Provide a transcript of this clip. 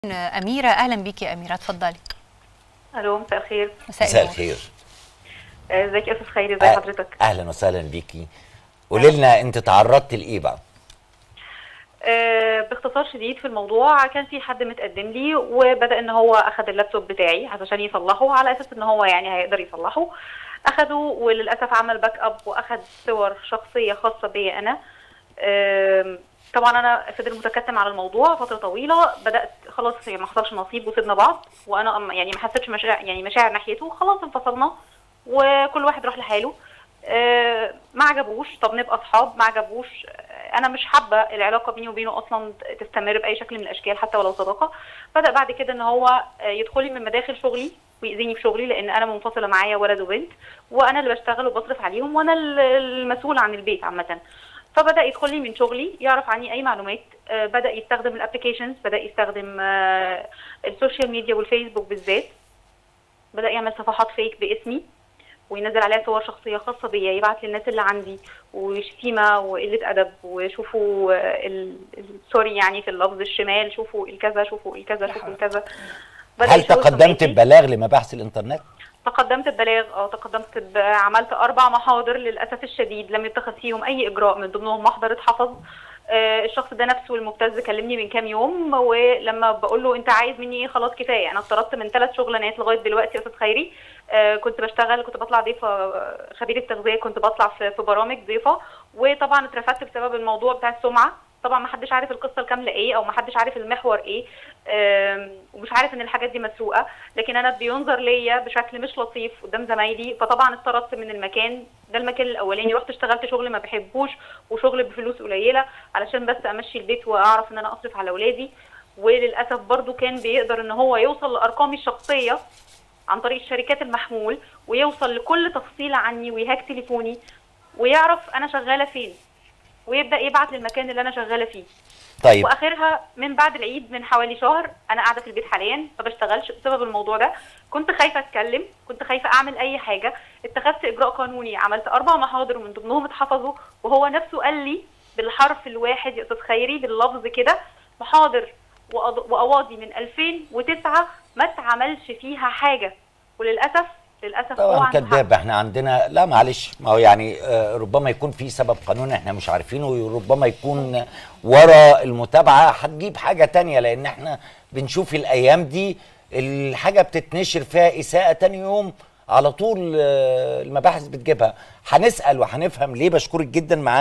أميرة أهلا بيكي يا أميرة اتفضلي الو مساء الخير مساء النور. الخير آه، ازيك يا استاذ خيري ازي أه- حضرتك اهلا وسهلا بيكي قولي لنا انت تعرضت لايه بقى آه، باختصار شديد في الموضوع كان في حد متقدم لي وبدا ان هو اخذ اللابتوب بتاعي علشان يصلحه على اساس ان هو يعني هيقدر يصلحه اخده وللاسف عمل باك اب واخد صور شخصيه خاصه بيا انا آم، طبعا انا فضل متكتم على الموضوع فتره طويله بدات خلاص يعني ما حصلش نصيب وسيبنا بعض وانا أم- يعني ما حسيتش مشاعر يعني مشاعر ناحيته خلاص انفصلنا وكل واحد راح لحاله آه، ما عجبوش طب نبقى اصحاب ما عجبوش آه، انا مش حابه العلاقه بيني وبينه اصلا تستمر باي شكل من الاشكال حتى ولو صداقه بدا بعد كده ان هو آه، يدخل لي من مداخل شغلي ويأذيني في شغلي لان انا منفصله معايا ولد وبنت وانا اللي بشتغل وبصرف عليهم وانا ال- المسؤول عن البيت عامه فبدا يدخل لي من شغلي يعرف عني اي معلومات آه، بدا يستخدم الابلكيشنز بدا يستخدم آه، السوشيال ميديا والفيسبوك بالذات بدا يعمل صفحات فيك باسمي وينزل عليها صور شخصيه خاصه بيا يبعت للناس اللي عندي وشتيمه وقله ادب وشوفوا آه، ال- ال- سوري يعني في اللفظ الشمال شوفوا الكذا شوفوا الكذا شوفوا الكذا بدأ هل يشوه تقدمت سمعتي. ببلاغ لمباحث الانترنت تقدمت ببلاغ اه تقدمت ب... عملت اربع محاضر للاسف الشديد لم يتخذ فيهم اي اجراء من ضمنهم محضر اتحفظ آه الشخص ده نفسه المبتز كلمني من كام يوم ولما بقول له انت عايز مني ايه خلاص كفايه انا اتطردت من ثلاث شغلانات لغايه دلوقتي يا استاذ خيري آه كنت بشتغل كنت بطلع ضيفه آه، خبيره تغذيه كنت بطلع في, في برامج ضيفه وطبعا اترفدت بسبب الموضوع بتاع السمعه طبعا ما حدش عارف القصه الكامله ايه او ما حدش عارف المحور ايه آم، ومش عارف ان الحاجات دي مسروقه لكن انا بينظر ليا بشكل مش لطيف قدام زمايلي فطبعا اتطردت من المكان ده المكان الاولاني رحت اشتغلت شغل ما بحبوش وشغل بفلوس قليله علشان بس امشي البيت واعرف ان انا اصرف على اولادي وللاسف برضو كان بيقدر ان هو يوصل لارقامي الشخصيه عن طريق الشركات المحمول ويوصل لكل تفصيله عني ويهاك تليفوني ويعرف انا شغاله فين ويبدا يبعت للمكان اللي انا شغاله فيه طيب واخرها من بعد العيد من حوالي شهر انا قاعده في البيت حاليا ما بشتغلش بسبب الموضوع ده كنت خايفه اتكلم كنت خايفه اعمل اي حاجه اتخذت اجراء قانوني عملت اربع محاضر ومن ضمنهم اتحفظوا وهو نفسه قال لي بالحرف الواحد يا استاذ خيري باللفظ كده محاضر وقض- وقواضي من 2009 ما اتعملش فيها حاجه وللاسف للاسف هو طبعا عنده حق. كذاب احنا عندنا لا معلش ما هو يعني آه، ربما يكون في سبب قانوني احنا مش عارفينه وربما يكون ورا المتابعه هتجيب حاجه تانية لان احنا بنشوف الايام دي الحاجه بتتنشر فيها اساءه تاني يوم على طول آه، المباحث بتجيبها هنسال وهنفهم ليه بشكرك جدا معانا